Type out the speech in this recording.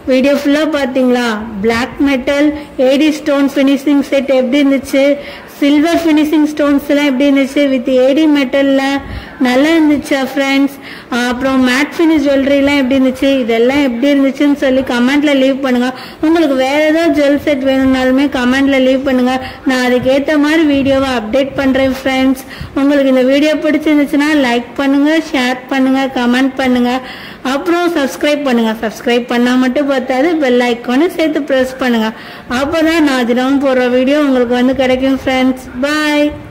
video ஃபுல்லாக பார்த்தீங்களா black metal AD stone finishing set எப்படி இருந்துச்சு சில்வர் ஃபினிஷிங் ஸ்டோன்ஸ் எல்லாம் எப்படி இருந்துச்சு வித் ஏடி மெட்டல்ல நல்லா இருந்துச்சா ஃப்ரெண்ட்ஸ் அப்புறம் மேட் ஃபினிஷ் ஜுவல்லரிலாம் எப்படி இருந்துச்சு இதெல்லாம் எப்படி இருந்துச்சுன்னு சொல்லி கமெண்ட்ல லீவ் பண்ணுங்க உங்களுக்கு வேற ஏதாவது ஜுவல் செட் வேணும்னாலுமே கமெண்ட்ல லீவ் பண்ணுங்க நான் அதுக்கேற்ற மாதிரி வீடியோவை அப்டேட் பண்றேன் ஃப்ரெண்ட்ஸ் உங்களுக்கு இந்த வீடியோ பிடிச்சிருந்துச்சுன்னா லைக் பண்ணுங்க ஷேர் பண்ணுங்க கமெண்ட் பண்ணுங்க அப்புறம் சப்ஸ்கிரைப் பண்ணுங்க சப்ஸ்கிரைப் பண்ணா மட்டும் பார்த்தாது பெல் ஐக்கானை சேர்த்து ப்ரெஸ் பண்ணுங்க அப்போதான் நான் தினமும் போடுற வீடியோ உங்களுக்கு வந்து கிடைக்கும் ஃப்ரெண்ட்ஸ் பாய்